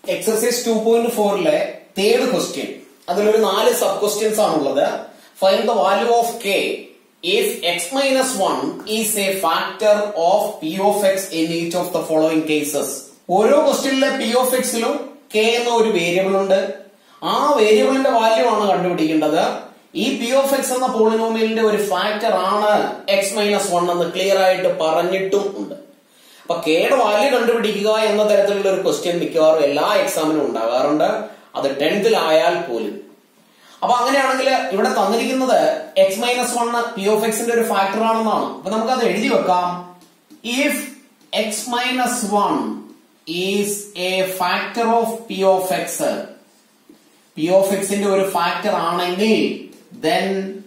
exercise two point ഫോറിലെ third question അതിലൊരു നാല് സബ് ക്വസ്റ്റ്യൻസ് ആണുള്ളത് find the value of K if X minus one is a factor of P of X in each of the following cases ഓരോ ക്വസ്റ്റ്യനിലെ P of എക്സിലും K എന്ന ഒരു variable ഉണ്ട് ആ വേരിയബിളിന്റെ വാല്യൂ ആണ് കണ്ടുപിടിക്കേണ്ടത് ഈ പി ഓഫ് എക്സ് എന്ന പോളിനോമിയലിന്റെ ഒരു ഫാക്ടർ ആണ് എക്സ് മൈനസ് വൺ എന്ന് ക്ലിയർ ആയിട്ട് പറഞ്ഞിട്ടും ഉണ്ട് അപ്പൊ കെയുടെ വാല്യൂ കണ്ടുപിടിക്കുക എന്ന തരത്തിലുള്ള ഒരു ക്വസ്റ്റ്യൻ മിക്കവാറും എല്ലാ എക്സാമിനും ഉണ്ടാകാറുണ്ട് അത് ടെൻത്തിലായാൽ പോലും അപ്പൊ അങ്ങനെയാണെങ്കിൽ ഇവിടെ തന്നിരിക്കുന്നത് X minus one P of എക്സിന്റെ ഒരു ഫാക്ടർ ആണെന്നാണ് അപ്പൊ നമുക്ക് അത് എഴുതി വെക്കാം if X minus one is a factor of P of X P of എക്സിന്റെ ഒരു ഫാക്ടർ ആണെങ്കിൽ ദെൻ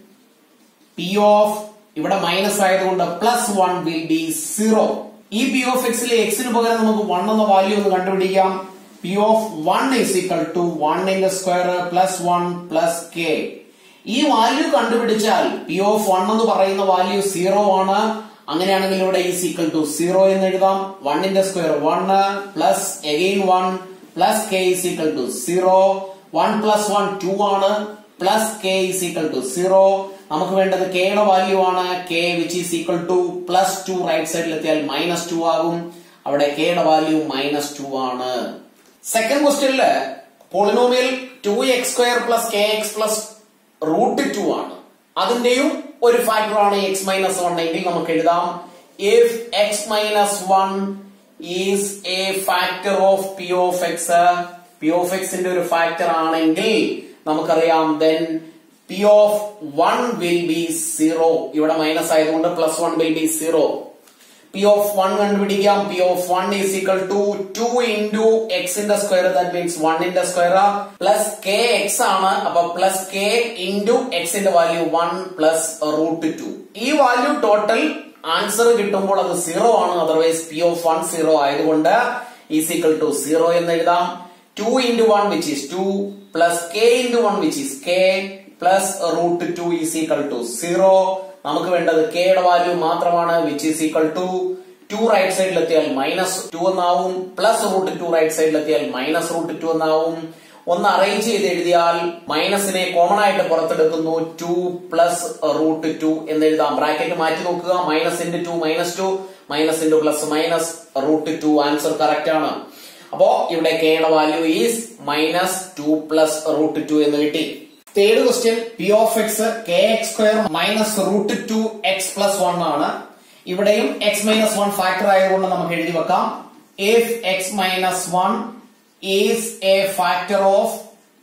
പി ഓഫ് ഇവിടെ മൈനസ് ആയതുകൊണ്ട് plus one will be zero ഈ പി ഓഫ് എക്സിലെ എക്സിന് പകരം നമുക്ക് വൺ എന്ന വാല്യൂ ഒന്ന് കണ്ടുപിടിക്കാം P of one is equal to വണ്ണിന്റെ square plus one plus K ഈ വാല്യൂ കണ്ടുപിടിച്ചാൽ പി ഓഫ് വൺ എന്ന് പറയുന്ന വാല്യൂ സീറോ ആണ് അങ്ങനെയാണെങ്കിൽ ഇവിടെ ഈസ് ഈക്വൽ ടു സീറോ എന്ന് എഴുതാം വണ്ണിന്റെ square one plus again one plus K is equal to zero one plus one two ആണ് plus K is equal to zero നമുക്ക് വേണ്ടത് കെയുടെ വാല്യൂ ആണ് K which is equal to plus two right സൈഡിൽ എത്തിയാൽ മൈനസ് ടു ആകും അവിടെ കെയുടെ വാല്യൂ മൈനസ് ടു ആണ് സെക്കൻഡ് ക്വസ്റ്റ്യനില് polynomial two X square plus K X plus root two ആണ് അതിന്റെയും ഒരു ഫാക്ടർ ആണ് എക്സ് മൈനസ് വൺ എങ്കിൽ നമുക്ക് എഴുതാം if X minus one is a factor of P of X P of എക്സിന്റെ ഒരു ഫാക്ടർ ആണെങ്കിൽ നമുക്കറിയാം then P of one will be zero ഇവിടെ മൈനസ് ആയതുകൊണ്ട് plus one will be zero P of one കണ്ടുപിടിക്കാം P of one is equal to two into എക്സിന്റെ square that means വണ്ണിന്റെ square plus K X ആണ് അപ്പൊ plus K into എക്സിന്റെ value one plus root two ഈ value total answer കിട്ടുമ്പോൾ അത് zero ആണ് otherwise p of one zero ആയതുകൊണ്ട് ഈസ് ഈക്വൽ ടു സീറോ എന്ന് എഴുതാം two into one which is two plus K into one which is k plus root two is equal to zero നമുക്ക് വേണ്ടത് കെയുടെ value മാത്രമാണ് which is equal to two right സൈഡിൽ എത്തിയാൽ minus two എന്നാവും plus root two right സൈഡിൽ എത്തിയാൽ minus root to എന്നാവും ഒന്ന് അറേഞ്ച് ചെയ്ത് എഴുതിയാൽ മൈനസിനെ കോമൺ ആയിട്ട് പുറത്തെടുക്കുന്നു ടു പ്ലസ് റൂട്ട് ടു എന്ന് എഴുതാം ബ്രാക്കറ്റ് മാറ്റി നോക്കുക minus into two minus two minus into plus minus root two answer correct ആണ് അപ്പോ ഇവിടെ കെയുടെ value is minus two plus root two എന്ന് കിട്ടി third question p of x k x square minus root two x plus one ആണ് ഇവിടെയും X minus one factor ആയതുകൊണ്ട് നമുക്ക് എഴുതി വെക്കാം if X minus one is a factor of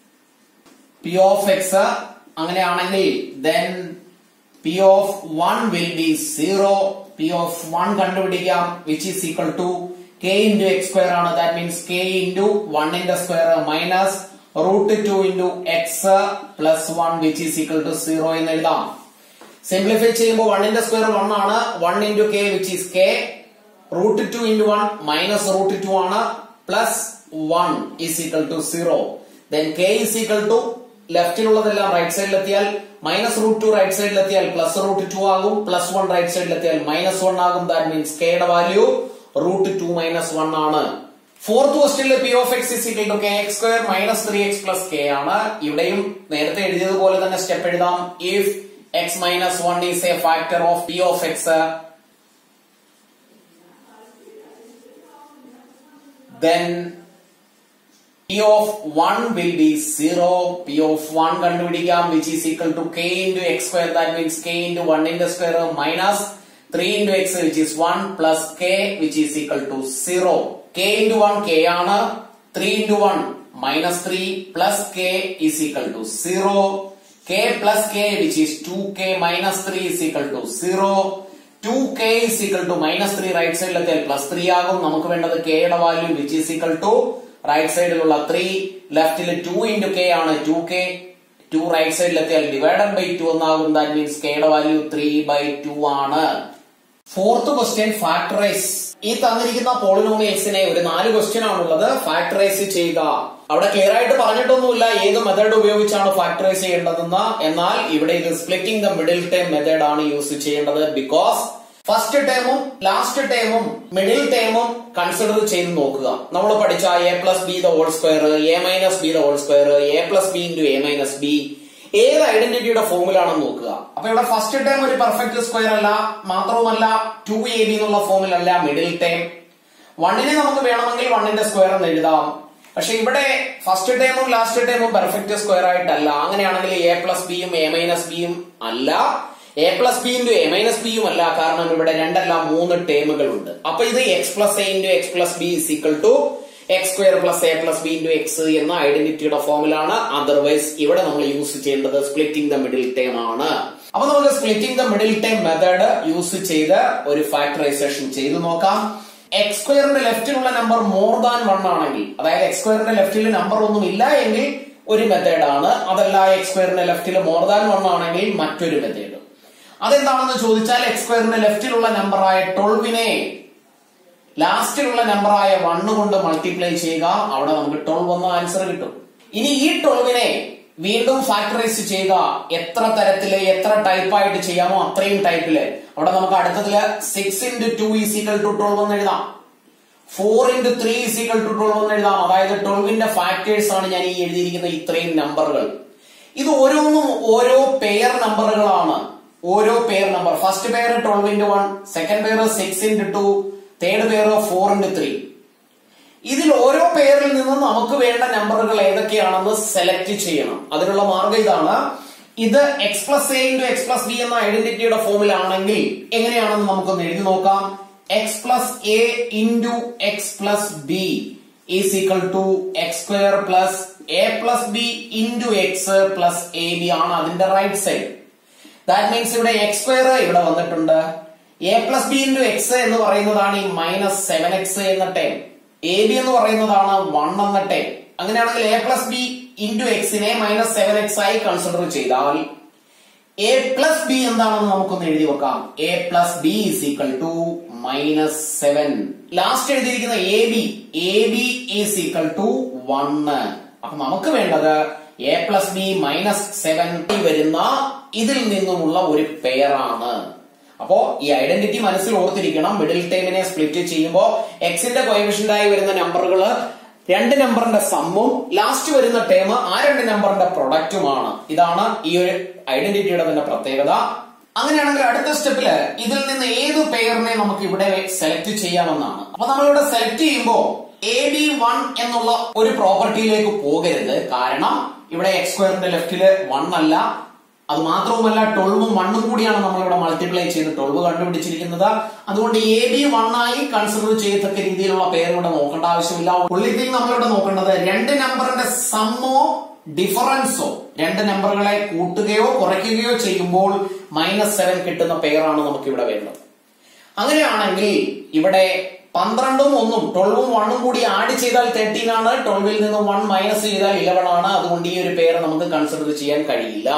P of x അങ്ങനെയാണെങ്കിൽ then P of one will be zero P of one കണ്ടുപിടിക്കാം which is equal to k into x square ആണ് that means k into വണ്ണിന്റെ square minus root two into x plus one which is equal to zero എന്ന് എഴുതാം simplify ചെയ്യുമ്പോൾ വണ്ണിന്റെ square one ആണ് one into k which is k root two into one minus root two ആണ് plus one is equal to zero then k is equal to ലെഫ്റ്റിലുള്ളതെല്ലാം right സൈഡിൽ എത്തിയാൽ minus root two right സൈഡിൽ എത്തിയാൽ plus root two ആകും plus one right സൈഡിൽ എത്തിയാൽ minus one ആകും ദാറ്റ് മീൻസ് കെയുടെ value root two minus one ആണ് ഫോർത്ത് ക്വസ്റ്റ്യനിലെ P of x is equal to k x square minus three x plus k ആണ് ഇവിടെയും നേരത്തെ എഴുതിയതുപോലെ തന്നെ സ്റ്റെപ്പ് എഴുതാം if X minus one is a factor of P of x then p of 1 will be 0 p of 1 കണ്ടുപിടിക്കാം which is equal to k into x square that means k into 1 into square minus 3 into x which is 1 plus k which is equal to 0 k into 1 k ആണ് 3 into 1 minus 3 plus k is equal to 0 k plus k which is 2k minus 3 is equal to 0 2k is equal to minus 3 right സൈഡിലെത്തിയാൽ plus three ആകും നമുക്ക് വേണ്ടത് k യുടെ value which is equal to right സൈഡിലുള്ള three ലെഫ്റ്റിൽ two into k ആണ് two k two right സൈഡിലെത്തിയാൽ divided by two എന്നാകും ദാറ്റ് മീൻസ് കെ യുടെ വാല്യൂ ത്രീ ബൈ ടു ആണ് ഫോർത്ത് ക്വസ്റ്റ്യൻ ഫാക്ടറൈസ് ഈ തന്നിരിക്കുന്ന പോളിനോമിയൽസിനെ ഒരു നാല് ക്വസ്റ്റ്യൻ ആണുള്ളത് ഫാക്ടറൈസ് ചെയ്യുക അവിടെ ക്ലിയർ ആയിട്ട് പറഞ്ഞിട്ടൊന്നുമില്ല ഏത് മെത്തേഡ് ഉപയോഗിച്ചാണ് ഫാക്ടറൈസ് ചെയ്യേണ്ടതെന്ന് എന്നാൽ ഇവിടെ ഇത് splitting the middle term method ആണ് യൂസ് ചെയ്യേണ്ടത് ബിക്കോസ് ഫസ്റ്റ് ടേമും ലാസ്റ്റ് ടേമും മിഡിൽ ടേമും കൺസിഡർ ചെയ്ത് നോക്കുക നമ്മൾ പഠിച്ച a plus b the whole square a minus b the whole square a plus b into a minus b ഏത് ഐഡന്റിറ്റിയുടെ ഫോമിലാണെന്ന് നോക്കുക അപ്പൊ ഇവിടെ ഫസ്റ്റ് ടേം ഒരു പെർഫെക്റ്റ് സ്ക്വയർ അല്ല മാത്രവുമല്ല ടു എ ബി എന്നുള്ള ഫോമിലല്ല മിഡിൽ ടേം വണ്ണിനെ നമുക്ക് വേണമെങ്കിൽ വണ്ണിന്റെ സ്ക്വയർ എന്ന് എഴുതാം പക്ഷെ ഇവിടെ ഫസ്റ്റ് ടേമും ലാസ്റ്റ് ടേമും പെർഫെക്റ്റ് സ്ക്വയർ ആയിട്ടല്ല അങ്ങനെയാണെങ്കിൽ എ പ്ലസ് ബിയും എ മൈനസ് ബിയും അല്ല a plus b into a minus ബിയും അല്ല കാരണം ഇവിടെ രണ്ടല്ല മൂന്ന് ടേമുകൾ ഉണ്ട് അപ്പൊ ഇത് x plus a into x plus b is equal to X square plus a plus b into x എന്ന ഐഡന്റിറ്റിയുടെ ഫോമിലാണ് അതർവൈസ് ഇവിടെ നമ്മൾ യൂസ് ചെയ്യേണ്ടത് സ്പ്ലിറ്റിംഗ് ദ മിഡിൽ ടേം ആണ് അപ്പൊ നമുക്ക് splitting the middle term method use ചെയ്ത് ഒരു ഫാക്ടറൈസേഷൻ ചെയ്ത് നോക്കാം എക്സ് സ്ക്വയറിന്റെ ലെഫ്റ്റിലുള്ള നമ്പർ മോർ ദാൻ വൺ ആണെങ്കിൽ അതായത് എക്സ് സ്ക്വയറിന്റെ ലെഫ്റ്റിൽ നമ്പർ ഒന്നും ഇല്ല എങ്കിൽ ഒരു മെത്തേഡ് ആണ് അതല്ല എക്സ് സ്ക്വയറിന്റെ ലെഫ്റ്റിൽ മോർ ദാൻ വൺ ആണെങ്കിൽ മറ്റൊരു മെത്തേഡ് അതെന്താണെന്ന് ചോദിച്ചാൽ എക്സ് സ്ക്വയറിന്റെ ലെഫ്റ്റിലുള്ള നമ്പറായ ട്വൽവിനെ ലാസ്റ്റിലുള്ള നമ്പറായ വണ്ണ് കൊണ്ട് മൾട്ടിപ്ലൈ ചെയ്യുക അവിടെ നമുക്ക് ട്വൽവ് എന്ന ആൻസർ കിട്ടും ഇനി ഈ ട്വൽവിനെ വീണ്ടും ഫാക്ടറൈസ് ചെയ്യുക എത്ര തരത്തില് എത്ര ടൈപ്പ് ആയിട്ട് ചെയ്യാമോ അത്രയും ടൈപ്പില് അവിടെ നമുക്ക് അടുത്തതില് six into two is equal to twelve എന്ന് എഴുതാം four into three is equal to twelve എന്ന് എഴുതാം അതായത് ട്വൽവിന്റെ ഫാക്ടേഴ്സ് ആണ് ഞാൻ ഈ എഴുതിയിരിക്കുന്ന ഇത്രയും നമ്പറുകൾ ഇത് ഓരോന്നും ഓരോ പെയർ നമ്പറുകളാണ് ഓരോ pair number first pair twelve into one second pair six into two third pair four into three ഇതിൽ ഓരോ പേരിൽ നിന്നും നമുക്ക് വേണ്ട നമ്പറുകൾ ഏതൊക്കെയാണെന്ന് സെലക്ട് ചെയ്യണം അതിനുള്ള മാർഗം ഇതാണ് ഇത് x plus a into x plus b എന്ന ഐഡന്റിറ്റിയുടെ ഫോമിലാണെങ്കിൽ എങ്ങനെയാണെന്ന് നമുക്കൊന്ന് എഴുതി നോക്കാം x plus a into x plus b is equal to X square plus a plus b into x plus a b ആണ് അതിന്റെ റൈറ്റ് സൈഡ് ദാറ്റ് മീൻസ് ഇവിടെ എക്സ് സ്ക്വയർ ഇവിടെ വന്നിട്ടുണ്ട് a plus b into x എന്ന് പറയുന്നതാണ് ഈ minus seven x എന്ന term a b എന്ന് പറയുന്നതാണ് വൺ എന്ന ടേം അങ്ങനെയാണെങ്കിൽ എ പ്ലസ് ബി ഇൻറ്റു എക്സിനെ മൈനസ് സെവൻ എക്സ് ആയി കൺസിഡർ ചെയ്താൽ എ പ്ലസ് ബി എന്താണെന്ന് നമുക്കൊന്ന് എഴുതി വെക്കാം a plus b is equal to minus seven last എഴുതിയിരിക്കുന്ന a b a b is equal to one അപ്പൊ നമുക്ക് വേണ്ടത് a plus b minus seven വരുന്ന ഇതിൽ നിന്നുമുള്ള ഒരു പെയറാണ് അപ്പോ ഈ ഐഡന്റിറ്റി മനസ്സിൽ ഓർത്തിരിക്കണം മിഡിൽ ടൈമിനെ സ്പ്ലിറ്റ് ചെയ്യുമ്പോൾ എക്സിന്റെ കോയിഫിഷ്യന്റ് ആയി വരുന്ന നമ്പറുകൾ രണ്ട് നമ്പറിന്റെ സമ്മും ലാസ്റ്റ് വരുന്ന ടേം ആ രണ്ട് നമ്പറിന്റെ പ്രൊഡക്റ്റുമാണ് ഇതാണ് ഈ ഒരു ഐഡന്റിറ്റിയുടെ തന്നെ പ്രത്യേകത അങ്ങനെയാണെങ്കിൽ അടുത്ത സ്റ്റെപ്പില് ഇതിൽ നിന്ന് ഏത് പെയറിനെ നമുക്ക് ഇവിടെ സെലക്ട് ചെയ്യാമെന്നാണ് അപ്പൊ നമ്മളിവിടെ സെലക്ട് ചെയ്യുമ്പോൾ എ ബി വൺ എന്നുള്ള ഒരു പ്രോപ്പർട്ടിയിലേക്ക് പോകരുത് കാരണം ഇവിടെ എക്സ് സ്ക്വയറിന്റെ ലെഫ്റ്റില് വൺ അല്ല അത് മാത്രവുമല്ല ട്വൽവും വണ്ണും കൂടിയാണ് നമ്മൾ ഇവിടെ മൾട്ടിപ്ലൈ ചെയ്ത് ട്വൽവ് കണ്ടുപിടിച്ചിരിക്കുന്നത് അതുകൊണ്ട് എ ബി ആയി കൺസിഡർ ചെയ്യത്തക്ക രീതിയിലുള്ള പേര് ഇവിടെ നോക്കേണ്ട ആവശ്യമില്ല ഉള്ളി തിങ് നമ്മളിവിടെ നോക്കേണ്ടത് രണ്ട് നമ്പറിന്റെ സമ്മോ ഡിഫറൻസോ രണ്ട് നമ്പറുകളെ കൂട്ടുകയോ കുറയ്ക്കുകയോ ചെയ്യുമ്പോൾ മൈനസ് സെവൻ കിട്ടുന്ന പെയറാണ് നമുക്ക് ഇവിടെ വേണ്ടത് അങ്ങനെയാണെങ്കിൽ ഇവിടെ പന്ത്രണ്ടും ഒന്നും ട്വൽവും വണ്ണും കൂടി ആഡ് ചെയ്താൽ തേർട്ടീൻ ആണ് ട്വൽവിൽ നിന്നും വൺ മൈനസ് ചെയ്താൽ ഇലവൻ ആണ് അതുകൊണ്ട് ഈ ഒരു പേര് നമുക്ക് കൺസിഡർ ചെയ്യാൻ കഴിയില്ല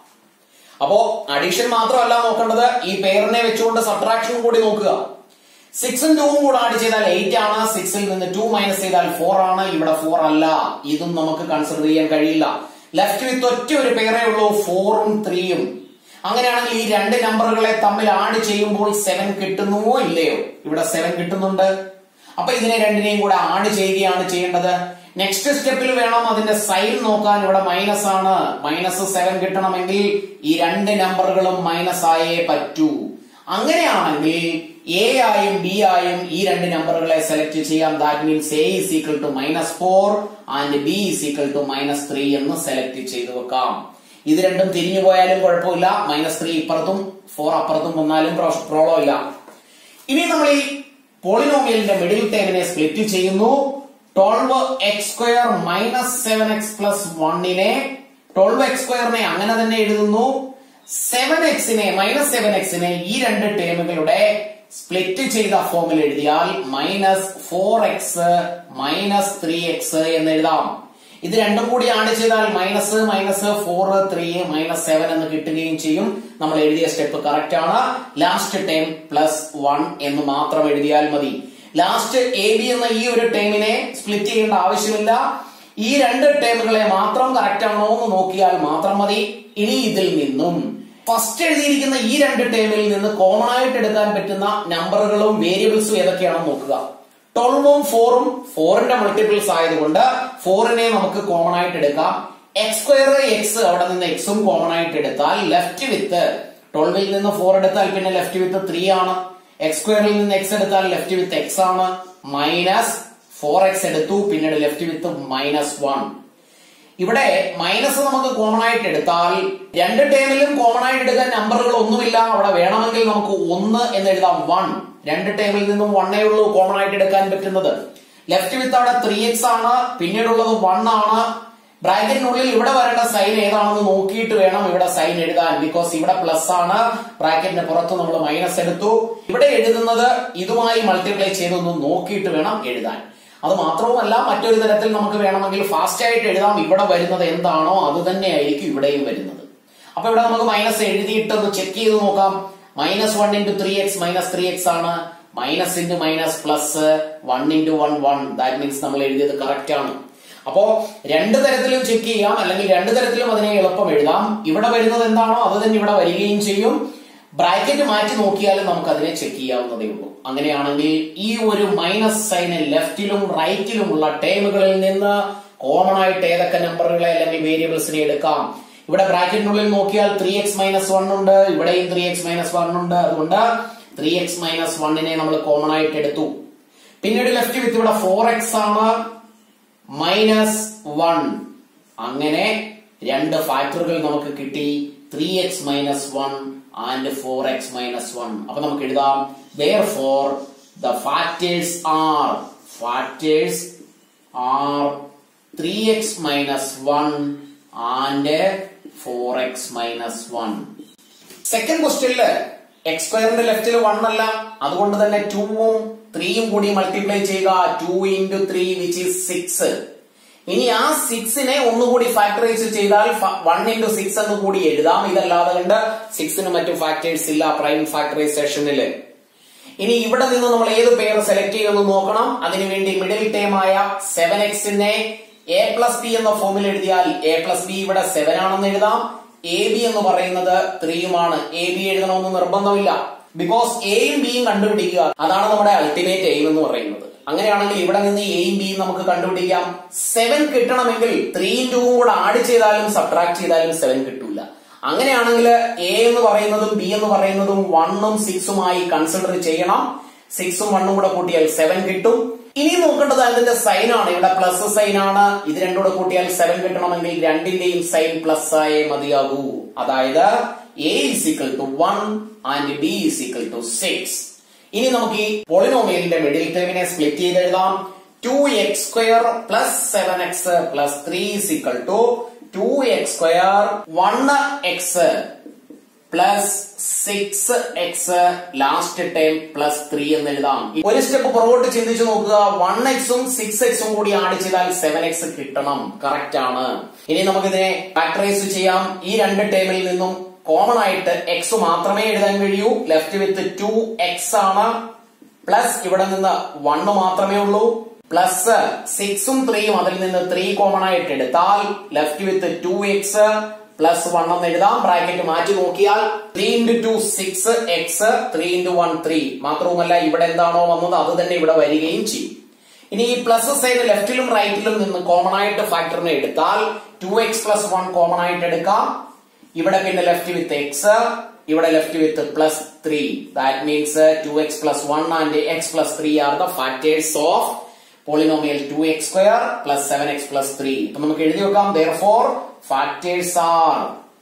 അപ്പോ അഡീഷൻ മാത്രമല്ല നോക്കേണ്ടത് ഈ പേരിനെ വെച്ചുകൊണ്ട് സബ്ട്രാക്ഷൻ കൂടി നോക്കുക സിക്സും ടൂവും കൂടെ ആഡ് ചെയ്താൽ എയ്റ്റ് ആണ് സിക്സിൽ നിന്ന് ടു മൈനസ് ചെയ്താൽ ഫോർ ആണ് ഇവിടെ ഫോർ അല്ല ഇതും നമുക്ക് കൺസിഡർ ചെയ്യാൻ കഴിയില്ല ലെഫ്റ്റ് വിത്ത് ഒറ്റ ഒരു പേരേ ഉള്ളൂ ഫോറും ത്രീയും അങ്ങനെയാണെങ്കിൽ ഈ രണ്ട് നമ്പറുകളെ തമ്മിൽ ആഡ് ചെയ്യുമ്പോൾ സെവൻ കിട്ടുന്നുവോ ഇല്ലയോ ഇവിടെ സെവൻ കിട്ടുന്നുണ്ട് അപ്പൊ ഇതിനെ രണ്ടിനെയും കൂടെ ആഡ് ചെയ്യുകയാണ് ചെയ്യേണ്ടത് നെക്സ്റ്റ് സ്റ്റെപ്പിൽ വേണം അതിന്റെ സൈൻ നോക്കാൻ ഇവിടെ മൈനസ് ആണ് മൈനസ് സെവൻ കിട്ടണമെങ്കിൽ ഈ രണ്ട് നമ്പറുകളും മൈനസ് ആയേ പറ്റൂ അങ്ങനെയാണെങ്കിൽ എ ആയും ബി ആയും ഈ രണ്ട് നമ്പറുകളെ സെലക്ട് ചെയ്യാം that means a is equal to minus four and b is equal to minus three എന്ന് സെലക്ട് ചെയ്ത് വെക്കാം ഇത് രണ്ടും തിരിഞ്ഞു പോയാലും കുഴപ്പമില്ല മൈനസ് ത്രീ ഇപ്പുറത്തും ഫോർ അപ്പുറത്തും വന്നാലും പ്രോബ്ലം ഇല്ല ഇനി നമ്മൾ ഈ പോളിനോമിയലിന്റെ മിഡിൽ ടേമിനെ സ്പ്ലിറ്റ് ചെയ്യുന്നു twelve x square minus seven x plus വണ്ണിനെ ട്വൽവ് എക്സ് സ്ക്വയറിനെ അങ്ങനെ തന്നെ എഴുതുന്നു സെവൻ എക്സിനെ മൈനസ് സെവൻ എക്സിനെ ഈ രണ്ട് ടേമുകളുടെ സ്പ്ലിറ്റ് ചെയ്ത ഫോമിൽ എഴുതിയാൽ minus four x minus three x എന്ന് എഴുതാം ഇത് രണ്ടും കൂടി ആഡ് ചെയ്താൽ minus minus four three minus seven എന്ന് കിട്ടുകയും ചെയ്യും നമ്മൾ എഴുതിയ സ്റ്റെപ്പ് കറക്റ്റ് ആണ് ലാസ്റ്റ് ടേം പ്ലസ് വൺ എന്ന് മാത്രം എഴുതിയാൽ മതി ലാസ്റ്റ് എ ബി എന്ന ഈ ഒരു ടേമിനെ സ്പ്ലിറ്റ് ചെയ്യേണ്ട ആവശ്യമില്ല ഈ രണ്ട് ടേമുകളെ മാത്രം കറക്റ്റ് ആണോ എന്ന് നോക്കിയാൽ മാത്രം മതി ഇനി ഇതിൽ നിന്നും ഫസ്റ്റ് എഴുതിയിരിക്കുന്ന ഈ രണ്ട് ടേമിൽ നിന്ന് കോമൺ ആയിട്ട് എടുക്കാൻ പറ്റുന്ന നമ്പറുകളും വേരിയബിൾസും ഏതൊക്കെയാണെന്ന് നോക്കുക ട്വൽവും ഫോറും ഫോറിന്റെ മൾട്ടിപ്പിൾസ് ആയതുകൊണ്ട് ഫോറിനെ നമുക്ക് കോമൺ ആയിട്ട് എടുക്കാം എക്സ് സ്ക്വയർ എക്സ് അവിടെ നിന്ന് എക്സും കോമൺ ആയിട്ട് എടുത്താൽ ലെഫ്റ്റ് വിത്ത് ട്വൽവിൽ നിന്ന് ഫോർ എടുത്താൽ പിന്നെ ലെഫ്റ്റ് വിത്ത് ത്രീ ആണ് എക്സ് സ്ക്വയറിൽ നിന്ന് എക്സ് എടുത്താൽ ലെഫ്റ്റ് വിത്ത് എക്സ് ആണ് മൈനസ് ഫോർ എക്സ് എടുത്തു പിന്നീട് ലെഫ്റ്റ് വിത്ത് മൈനസ് വൺ ഇവിടെ മൈനസ് നമുക്ക് കോമൺ ആയിട്ട് എടുത്താൽ രണ്ട് ടേമിലും കോമൺ ആയിട്ട് എടുക്കാൻ നമ്പറുകൾ ഒന്നുമില്ല അവിടെ വേണമെങ്കിൽ നമുക്ക് ഒന്ന് എന്ന് എഴുതാം വൺ രണ്ട് ടേമിൽ നിന്നും വണ്ണേ ഉള്ളൂ കോമൺ ആയിട്ട് എടുക്കാൻ പറ്റുന്നത് ലെഫ്റ്റ് വിത്ത് അവിടെ ത്രീ എക്സ് ആണ് പിന്നീടുള്ളത് വൺ ആണ് ബ്രാക്കറ്റിനുള്ളിൽ ഇവിടെ വരേണ്ട സൈൻ ഏതാണെന്ന് നോക്കിയിട്ട് വേണം ഇവിടെ സൈൻ എഴുതാൻ ബിക്കോസ് ഇവിടെ പ്ലസ് ആണ് ബ്രാക്കറ്റിന് പുറത്ത് നമ്മൾ മൈനസ് എടുത്തു ഇവിടെ എഴുതുന്നത് ഇതുമായി മൾട്ടിപ്ലൈ ചെയ്തൊന്ന് നോക്കിയിട്ട് വേണം എഴുതാൻ അത് മാത്രവുമല്ല മറ്റൊരു തരത്തിൽ നമുക്ക് വേണമെങ്കിൽ ഫാസ്റ്റ് ആയിട്ട് എഴുതാം ഇവിടെ വരുന്നത് എന്താണോ അത് തന്നെയായിരിക്കും ഇവിടെയും വരുന്നത് അപ്പൊ ഇവിടെ നമുക്ക് മൈനസ് എഴുതിയിട്ട് ഒന്ന് ചെക്ക് ചെയ്ത് നോക്കാം minus one into three x minus three x ആണ് minus into minus plus one into one one that means നമ്മൾ എഴുതിയത് കറക്റ്റ് ആണ് അപ്പോ രണ്ട് തരത്തിലും ചെക്ക് ചെയ്യാം അല്ലെങ്കിൽ രണ്ട് തരത്തിലും അതിനെ എളുപ്പം എഴുതാം ഇവിടെ വരുന്നത് എന്താണോ അത് തന്നെ ഇവിടെ വരികയും ചെയ്യും ബ്രാക്കറ്റ് മാറ്റി നോക്കിയാലും നമുക്ക് അതിനെ ചെക്ക് ചെയ്യാവുന്നതേ ഉള്ളൂ അങ്ങനെയാണെങ്കിൽ ഈ ഒരു മൈനസ് സൈന് ലെഫ്റ്റിലും റൈറ്റിലുമുള്ള ടേമുകളിൽ നിന്ന് കോമൺ ആയിട്ട് ഏതൊക്കെ നമ്പറുകളെ അല്ലെങ്കിൽ വേരിയബിൾസിനെ എടുക്കാം ഇവിടെ ബ്രാക്കറ്റിനുള്ളിൽ നോക്കിയാൽ ത്രീ എക്സ് മൈനസ് വൺ ഉണ്ട് ഇവിടെയും ത്രീ എക്സ് മൈനസ് വൺ ഉണ്ട് അതുകൊണ്ട് ത്രീ എക്സ് മൈനസ് വണ്ണിനെ നമ്മൾ കോമൺ ആയിട്ട് എടുത്തു പിന്നീട് ലെഫ്റ്റ് വിത്ത് ഇവിടെ ഫോർ എക്സ് ആണ് മൈനസ് വൺ അങ്ങനെ രണ്ട് ഫാക്ടറുകൾ നമുക്ക് കിട്ടി three x minus one and four x minus one അപ്പൊ നമുക്ക് എഴുതാം therefore the factors are factors are three x minus one and four x minus one second ക്വസ്റ്റ്യനില് എക്സ് സ്ക്വയറിന്റെ ലെഫ്റ്റിൽ വൺ അല്ല അതുകൊണ്ട് തന്നെ ടൂവും ത്രീയും കൂടി മൾട്ടിപ്ലൈ ചെയ്യുക two into three which is six ഇനി ആ സിക്സിനെ ഒന്നുകൂടി ഫാക്ടറൈസ് ചെയ്താൽ വൺ ഇൻറ്റു സിക്സ് എന്ന് കൂടി എഴുതാം ഇതല്ലാതെ കണ്ട് സിക്സിന് മറ്റു ഫാക്ടേഴ്സ് ഇല്ല പ്രൈം ഫാക്ടറൈസേഷനില് ഇനി ഇവിടെ നിന്ന് നമ്മൾ ഏത് പേര് സെലക്ട് ചെയ്യുമെന്ന് നോക്കണം അതിനുവേണ്ടി മിഡിൽ ടേം ആയ സെവൻ എക്സിനെ എ പ്ലസ് ബി എന്ന ഫോമിൽ എഴുതിയാൽ എ പ്ലസ് ബി ഇവിടെ സെവൻ ആണെന്ന് എഴുതാം എ ബി എന്ന് പറയുന്നത് ത്രീയുമാണ് എ ബി എഴുതണമെന്ന് നിർബന്ധമില്ല ബിക്കോസ് എയും ബിയും കണ്ടുപിടിക്കുക അതാണ് നമ്മുടെ അൾട്ടിമേറ്റ് എയിം എന്ന് പറയുന്നത് അങ്ങനെയാണെങ്കിൽ ഇവിടെ നിന്ന് എയും ബിയും നമുക്ക് കണ്ടുപിടിക്കാം സെവൻ കിട്ടണമെങ്കിൽ ത്രീയും ടൂവും കൂടെ ആഡ് ചെയ്താലും സബ്ട്രാക്ട് ചെയ്താലും സെവൻ കിട്ടൂല അങ്ങനെയാണെങ്കിൽ എ എന്ന് പറയുന്നതും ബി എന്ന് പറയുന്നതും വണ്ണും സിക്സുമായി കൺസിഡർ ചെയ്യണം സിക്സും വണ്ണും കൂടെ കൂട്ടിയാൽ സെവൻ കിട്ടും ഇനി നോക്കേണ്ടത് അതിന്റെ സൈൻ ആണ് ഇവിടെ പ്ലസ് സൈൻ ആണ് ഇത് രണ്ടും കൂടെ കൂട്ടിയാൽ സെവൻ കിട്ടണമെങ്കിൽ രണ്ടിന്റെയും സൈൻ പ്ലസ് ആയേ മതിയാകൂ അതായത് a is equal to one and b is equal to six ഇനി നമുക്ക് ഈ പോളിനോമിയലിന്റെ മിഡിൽ ടേമിനെ സ്പ്ലിറ്റ് ചെയ്ത് എഴുതാം two X square plus seven x plus three is equal to two X square one x plus six x last term plus three എന്ന് എഴുതാം ഒരു സ്റ്റെപ്പ് പുറകോട്ട് ചിന്തിച്ചു നോക്കുക വൺ എക്സും സിക്സ് എക്സും കൂടി ആഡ് ചെയ്താൽ സെവൻ എക്സ് കിട്ടണം കറക്റ്റ് ആണ് ഇനി നമുക്കിതിനെ ഫാക്ടറൈസ് ചെയ്യാം ഈ രണ്ട് ടേമിൽ നിന്നും കോമൺ ആയിട്ട് എക്സ് മാത്രമേ എഴുതാൻ കഴിയൂ ലെഫ്റ്റ് വിത്ത് ടു എക്സ് ആണ് പ്ലസ് ഇവിടെ നിന്ന് വണ്ണ് മാത്രമേ ഉള്ളൂ പ്ലസ് സിക്സും ത്രീയും അതിൽ നിന്ന് ത്രീ കോമൺ ആയിട്ട് എടുത്താൽ left with two x plus one എന്ന് എഴുതാം ബ്രാക്കറ്റ് മാറ്റി നോക്കിയാൽ three into two six x three into one three മാത്രവുമല്ല ഇവിടെ എന്താണോ വന്നത് അത് തന്നെ ഇവിടെ വരികയും ചെയ്യും ഇനി ഈ പ്ലസ് സൈഡ് ലെഫ്റ്റിലും റൈറ്റിലും നിന്ന് കോമൺ ആയിട്ട് ഫാക്ടറിനെ എടുത്താൽ two x plus one common ആയിട്ട് എടുക്കാം ഇവിടെ പിന്നെ ലെഫ്റ്റ് വിത്ത് എക്സ് ഇവിടെ left with plus three that means two x plus one and x plus three are the factors of polynomial two X square plus seven x plus three അപ്പൊ നമുക്ക് എഴുതി വെക്കാം therefore factors are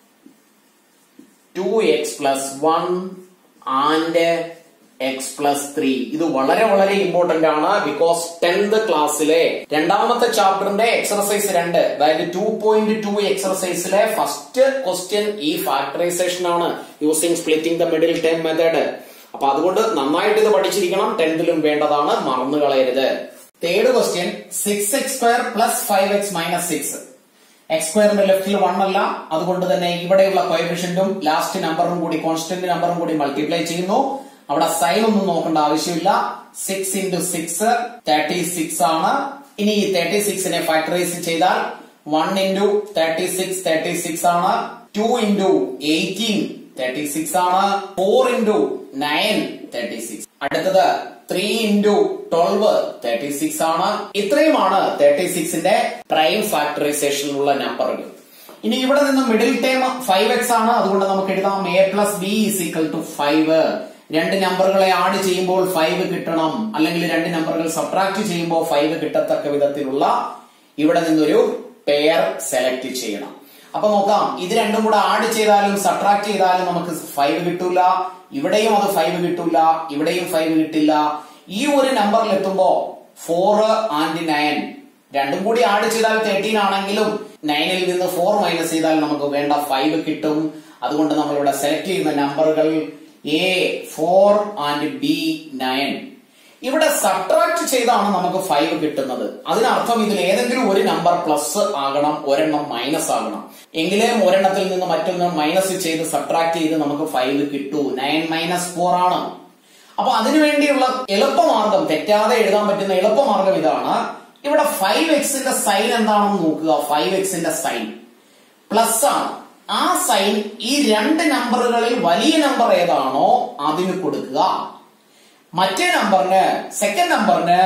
two x plus one and x plus three ഇത് വളരെ വളരെ important ആണ് because tenth ക്ലാസ്സിലെ രണ്ടാമത്തെ ചാപ്റ്ററിന്റെ എക്സർസൈസ് രണ്ട് അതായത് ടു പോയിന്റ് ടു എക്സർസൈസിലെ ഫസ്റ്റ് ക്വസ്റ്റ്യൻ ഈ ഫാക്ടറൈസേഷൻ ആണ് using splitting the middle term method അപ്പൊ അതുകൊണ്ട് നന്നായിട്ട് ഇത് പഠിച്ചിരിക്കണം ടെൻത്തിലും വേണ്ടതാണ് മറന്നു കളയരുത് third question six x square plus five x minus six x സ്ക്വയറിന്റെ ലെഫ്റ്റിൽ വൺ അല്ല അതുകൊണ്ട് തന്നെ ഇവിടെയുള്ള കോയഫിഷ്യന്റും ലാസ്റ്റ് നമ്പറും കൂടി കോൺസ്റ്റന്റ് നമ്പറും കൂടി മൾട്ടിപ്ലൈ ചെയ്യുന്നു അവിടെ സൈൻ ഒന്നും നോക്കേണ്ട ആവശ്യമില്ല six into six thirty six ആണ് ഇനി ഈ തേർട്ടി സിക്സിനെ ഫാക്ടറൈസ് ചെയ്താൽ one into thirty six thirty six ആണ് two into eighteen thirty six ആണ് four into nine thirty six അടുത്തത് three into twelve thirty six ആണ് ഇത്രയുമാണ് തേർട്ടി സിക്സിന്റെ പ്രൈം ഫാക്ടറൈസേഷനിലുള്ള നമ്പറുകൾ ഇനി ഇവിടെ നിന്ന് മിഡിൽ ടേം ഫൈവ് എക്സ് ആണ് അതുകൊണ്ട് നമുക്ക് എഴുതാം a plus b is equal to five രണ്ട് നമ്പറുകളെ ആഡ് ചെയ്യുമ്പോൾ ഫൈവ് കിട്ടണം അല്ലെങ്കിൽ രണ്ട് നമ്പറുകൾ സബ്ട്രാക്ട് ചെയ്യുമ്പോൾ ഫൈവ് കിട്ടത്തക്ക വിധത്തിലുള്ള ഇവിടെ നിന്നൊരു പെയർ സെലക്ട് ചെയ്യണം അപ്പൊ നോക്കാം ഇത് രണ്ടും കൂടെ ആഡ് ചെയ്താലും സബ്ട്രാക്ട് ചെയ്താലും നമുക്ക് ഫൈവ് കിട്ടൂല ഇവിടെയും അത് ഫൈവ് കിട്ടൂല ഇവിടെയും ഫൈവ് കിട്ടില്ല ഈ ഒരു നമ്പറിൽ എത്തുമ്പോ ഫോർ ആൻഡ് നയൻ രണ്ടും കൂടി ആഡ് ചെയ്താൽ തേർട്ടീൻ ആണെങ്കിലും നയനിൽ നിന്ന് ഫോർ മൈനസ് ചെയ്താൽ നമുക്ക് വേണ്ട ഫൈവ് കിട്ടും അതുകൊണ്ട് നമ്മൾ ഇവിടെ സെലക്ട് ചെയ്യുന്ന നമ്പറുകൾ a four and b nine ഇവിടെ സബ്ട്രാക്ട് ചെയ്താണ് നമുക്ക് ഫൈവ് കിട്ടുന്നത് അതിനർത്ഥം ഇതിൽ ഏതെങ്കിലും ഒരു നമ്പർ പ്ലസ് ആകണം ഒരെണ്ണം മൈനസ് ആകണം എങ്കിലേ ഒരെണ്ണത്തിൽ നിന്ന് മറ്റൊന്ന് മൈനസ് ചെയ്ത് സബ്ട്രാക്ട് ചെയ്ത് നമുക്ക് ഫൈവ് കിട്ടൂ നയൻ മൈനസ് ഫോർ ആണ് അപ്പൊ അതിനുവേണ്ടിയുള്ള എളുപ്പമാർഗം തെറ്റാതെ എഴുതാൻ പറ്റുന്ന എളുപ്പമാർഗം ഇതാണ് ഇവിടെ ഫൈവ് എക്സിന്റെ സൈൻ എന്താണെന്ന് നോക്കുക ഫൈവ് എക്സിന്റെ സൈൻ പ്ലസ് ആണ് ആ സൈൻ ഈ രണ്ട് നമ്പറുകളിൽ വലിയ നമ്പർ ഏതാണോ അതിന് കൊടുക്കുക മറ്റേ നമ്പറിന് സെക്കൻഡ് നമ്പറിന്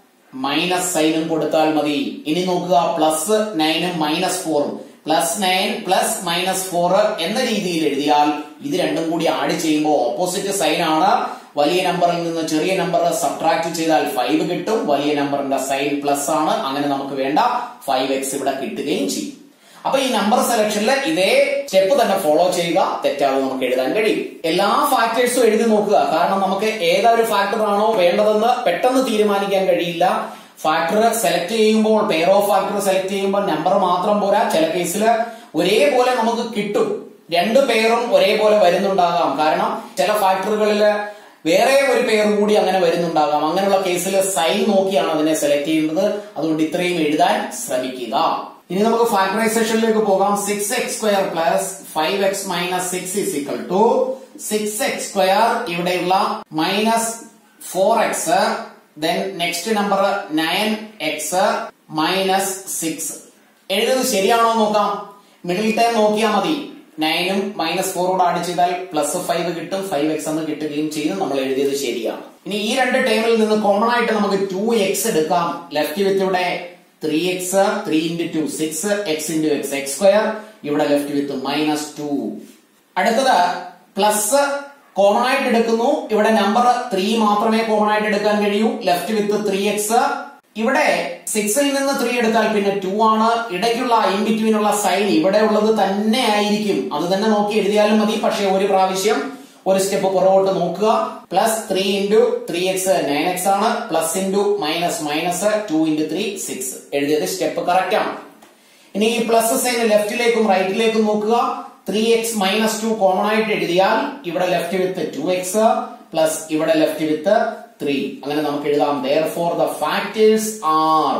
മൈനസ് സൈനും കൊടുത്താൽ മതി ഇനി നോക്കുക പ്ലസ് നയനും മൈനസ് ഫോറും plus nine plus minus four എന്ന രീതിയിൽ എഴുതിയാൽ ഇത് രണ്ടും കൂടി ആഡ് ചെയ്യുമ്പോൾ ഓപ്പോസിറ്റ് സൈൻ ആണ് വലിയ നമ്പറിൽ നിന്ന് ചെറിയ നമ്പർ സബ്ട്രാക്ട് ചെയ്താൽ ഫൈവ് കിട്ടും വലിയ നമ്പറിന്റെ സൈൻ പ്ലസ് ആണ് അങ്ങനെ നമുക്ക് വേണ്ട ഫൈവ് എക്സ് ഇവിടെ കിട്ടുകയും ചെയ്യും അപ്പൊ ഈ നമ്പർ സെലക്ഷനിൽ ഇതേ സ്റ്റെപ്പ് തന്നെ ഫോളോ ചെയ്യുക തെറ്റാതെ നമുക്ക് എഴുതാൻ കഴിയും എല്ലാ ഫാക്ടേഴ്സും എഴുതി നോക്കുക കാരണം നമുക്ക് ഏതൊരു ഫാക്ടർ ആണോ വേണ്ടതെന്ന് പെട്ടെന്ന് തീരുമാനിക്കാൻ കഴിയില്ല ഫാക്ടർ സെലക്ട് ചെയ്യുമ്പോൾ പെയർ ഓഫ് ഫാക്ടർ സെലക്ട് ചെയ്യുമ്പോൾ നമ്പർ മാത്രം പോരാ ചില കേസിൽ ഒരേപോലെ നമുക്ക് കിട്ടും രണ്ട് പേരും ഒരേപോലെ വരുന്നുണ്ടാകാം കാരണം ചില ഫാക്ടറുകളിൽ വേറെ ഒരു പേർ കൂടി അങ്ങനെ വരുന്നുണ്ടാകാം അങ്ങനെയുള്ള കേസിൽ സൈൻ നോക്കിയാണ് അതിനെ സെലക്ട് ചെയ്യുന്നത് അതുകൊണ്ട് ഇത്രയും എഴുതാൻ ശ്രമിക്കുക ഇനി നമുക്ക് ഫാക്ടറൈസേഷനിലേക്ക് പോകാം six x square plus five x minus six is equal to six x square ഇവിടെയുള്ള minus four x then next number nine x minus six എഴുതുന്നത് ശരിയാണോ നോക്കാം മിഡിൽ ടൈം നോക്കിയാൽ മതി നയനും മൈനസ് ഫോറോട് ആഡ് ചെയ്താൽ പ്ലസ് ഫൈവ് കിട്ടും ഫൈവ് എക്സ് എന്ന് കിട്ടുകയും ചെയ്യും നമ്മൾ എഴുതിയത് ശരിയാണ് ഇനി ഈ രണ്ട് ടേമിൽ നിന്ന് കോമൺ ആയിട്ട് നമുക്ക് ടു എക്സ് എടുക്കാം ലെഫ്റ്റ് വിത്ത് ഇവിടെ three x three into two six x into x x square ഇവിടെ ലെഫ്റ്റ് വിത്ത് മൈനസ് ടു അടുത്തത് പ്ലസ് കോമൺ ആയിട്ട് എടുക്കുന്നു ഇവിടെ നമ്പർ ത്രീ മാത്രമേ കോമൺ ആയിട്ട് എടുക്കാൻ കഴിയൂ ലെഫ്റ്റ് വിത്ത് ത്രീ എക്സ് ഇവിടെ സിക്സിൽ നിന്ന് ത്രീ എടുത്താൽ പിന്നെ ടു ആണ് ഇടയ്ക്കുള്ള ഇൻ ബിറ്റ്വീനുള്ള സൈൻ ഇവിടെ ഉള്ളത് തന്നെ ആയിരിക്കും അത് തന്നെ നോക്കി എഴുതിയാലും മതി പക്ഷെ ഒരു പ്രാവശ്യം ഒരു സ്റ്റെപ്പ് പുറകോട്ട് നോക്കുക plus three into three x nine x ആണ് plus into minus minus two into three six എഴുതിയത് സ്റ്റെപ്പ് കറക്റ്റ് ആണ് ഇനി ഈ പ്ലസ് സൈൻ ലെഫ്റ്റിലേക്കും റൈറ്റിലേക്കും നോക്കുക three x minus two common ആയിട്ട് എഴുതിയാൽ ഇവിടെ left with two x plus ഇവിടെ ലെഫ്റ്റ് വിത്ത് ത്രീ അങ്ങനെ നമുക്ക് എഴുതാം therefore the factors are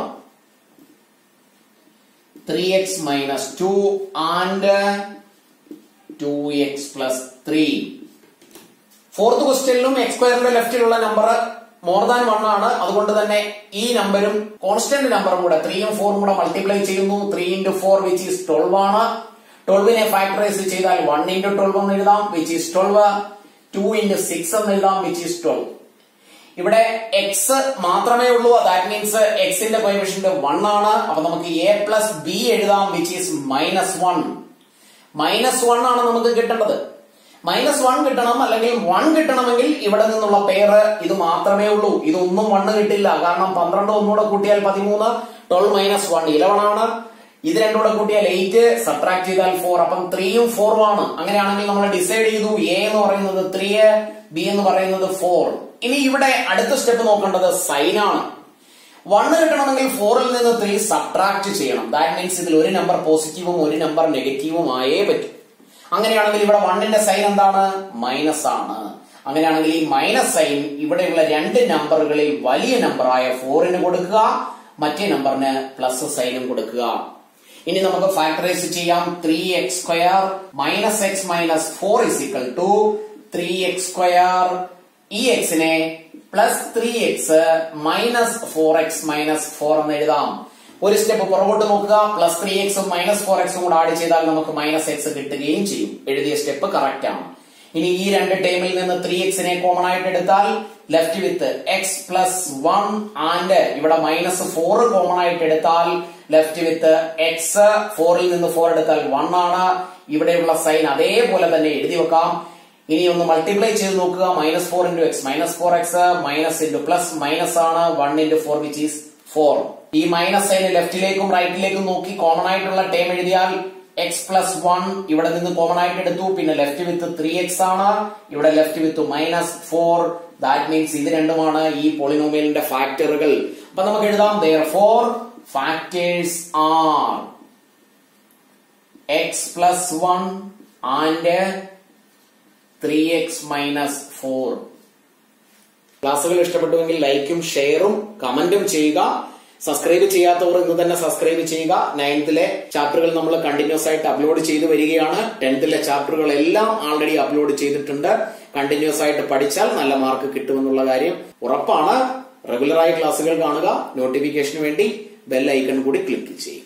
three x minus two and two x plus three fourth ക്വസ്റ്റ്യനിലും എക്സ് സ്ക്വയറിന്റെ ലെഫ്റ്റിലുള്ള നമ്പർ മോർ ദാൻ വൺ ആണ് അതുകൊണ്ട് തന്നെ ഈ നമ്പറും കോൺസ്റ്റന്റ് നമ്പറും കൂടെ ത്രീയും ഫോറും കൂടെ മൾട്ടിപ്ലൈ ചെയ്യുന്നു three into four which is twelve ആണ് ട്വൽവിനെ ഫാക്ടറൈസ് ചെയ്താൽ വൺ ഇൻറ്റു ട്വൽവ് എന്ന് എഴുതാം which is twelve two into six എന്ന് എഴുതാം വിച്ച് ഈസ് ട്വൽവ് ഇവിടെ എക്സ് മാത്രമേ ഉള്ളൂ ദാറ്റ് മീൻസ് എക്സിന്റെ കോയിഫിഷ്യന്റ് വൺ ആണ് അപ്പൊ നമുക്ക് എ പ്ലസ് ബി എഴുതാം which is minus one minus one ആണ് നമുക്ക് കിട്ടേണ്ടത് മൈനസ് വൺ കിട്ടണം അല്ലെങ്കിൽ വൺ കിട്ടണമെങ്കിൽ ഇവിടെ നിന്നുള്ള പേര് ഇത് മാത്രമേ ഉള്ളൂ ഇതൊന്നും വണ്ണ് കിട്ടില്ല കാരണം പന്ത്രണ്ട് ഒന്നുകൂടെ കൂട്ടിയാൽ പതിമൂന്ന് ട്വൽവ് മൈനസ് വൺ ഇലവൻ ആണ് ഇത് രണ്ടുകൂടെ കൂട്ടിയാൽ എയ്റ്റ് സബ്ട്രാക്ട് ചെയ്താൽ ഫോർ അപ്പം ത്രീയും ഫോറും ആണ് അങ്ങനെയാണെങ്കിൽ നമ്മൾ ഡിസൈഡ് ചെയ്തു എ എന്ന് പറയുന്നത് ത്രീ ബി എന്ന് പറയുന്നത് ഫോർ ഇനി ഇവിടെ അടുത്ത സ്റ്റെപ്പ് നോക്കേണ്ടത് സൈൻ ആണ് വണ്ണ് കിട്ടണമെങ്കിൽ ഫോറിൽ നിന്ന് ത്രീ സബ്ട്രാക്ട് ചെയ്യണം ദാറ്റ് മീൻസ് ഇതിൽ ഒരു നമ്പർ പോസിറ്റീവും ഒരു നമ്പർ നെഗറ്റീവും ആയേ പറ്റും അങ്ങനെയാണെങ്കിൽ ഇവിടെ വണ്ണിന്റെ സൈൻ എന്താണ് മൈനസ് ആണ് അങ്ങനെയാണെങ്കിൽ ഈ മൈനസ് സൈൻ ഇവിടെയുള്ള രണ്ട് നമ്പറുകളിൽ വലിയ നമ്പറായ ഫോറിന് കൊടുക്കുക മറ്റേ നമ്പറിന് പ്ലസ് സൈനും കൊടുക്കുക ഇനി നമുക്ക് ഫാക്ടറൈസ് ചെയ്യാം three x square minus x minus four is equal to three x square ഈ എക്സിനെ plus three x minus four x minus four എന്ന് എഴുതാം ഒരു സ്റ്റെപ്പ് പുറകോട്ട് നോക്കുക പ്ലസ് ത്രീ എക്സും മൈനസ് ഫോർ എക്സും കൂടെ ആഡ് ചെയ്താൽ നമുക്ക് മൈനസ് എക്സ് കിട്ടുകയും ചെയ്യും എഴുതിയ സ്റ്റെപ്പ് കറക്റ്റ് ആണ് ഇനി ഈ രണ്ട് ടേമിൽ നിന്ന് ത്രീ എക്സിനെ കോമൺ ആയിട്ട് എടുത്താൽ left with x plus one and ഇവിടെ മൈനസ് ഫോർ കോമൺ ആയിട്ട് എടുത്താൽ ലെഫ്റ്റ് വിത്ത് എക്സ് ഫോറിൽ നിന്ന് ഫോർ എടുത്താൽ വൺ ആണ് ഇവിടെയുള്ള സൈൻ അതേപോലെ തന്നെ എഴുതി വെക്കാം ഇനി ഒന്ന് മൾട്ടിപ്ലൈ ചെയ്ത് നോക്കുക minus four into x minus four x minus into plus minus ആണ് one into four which is four ഈ മൈനസ് സൈന് ലെഫ്റ്റിലേക്കും റൈറ്റിലേക്കും നോക്കി കോമൺ ആയിട്ടുള്ള ടേം എഴുതിയാൽ എക്സ് പ്ലസ് വൺ ഇവിടെ നിന്ന് കോമൺ ആയിട്ട് എടുത്തു പിന്നെ ലെഫ്റ്റ് വിത്ത് ത്രീ എക്സ് ആണ് ഇവിടെ left with minus four that means ഇത് രണ്ടുമാണ് ഈ പോളിനോമിയലിന്റെ ഫാക്ടറുകൾ അപ്പൊ നമുക്ക് എഴുതാം therefore factors are x plus one and three x minus four ക്ലാസ്സുകൾ ഇഷ്ടപ്പെട്ടുവെങ്കിൽ ലൈക്കും ഷെയറും കമന്റും ചെയ്യുക സബ്സ്ക്രൈബ് ചെയ്യാത്തവർ ഇന്ന് തന്നെ സബ്സ്ക്രൈബ് ചെയ്യുക നയൻത്തിലെ ചാപ്റ്ററുകൾ നമ്മൾ കണ്ടിന്യൂസ് ആയിട്ട് അപ്ലോഡ് ചെയ്തു വരികയാണ് ടെൻത്തിലെ ചാപ്റ്ററുകൾ എല്ലാം ആൾറെഡി അപ്ലോഡ് ചെയ്തിട്ടുണ്ട് കണ്ടിന്യൂസ് ആയിട്ട് പഠിച്ചാൽ നല്ല മാർക്ക് കിട്ടുമെന്നുള്ള കാര്യം ഉറപ്പാണ് റെഗുലറായി ക്ലാസ്സുകൾ കാണുക നോട്ടിഫിക്കേഷന് വേണ്ടി ബെൽ ഐക്കൺ കൂടി ക്ലിക്ക് ചെയ്യുക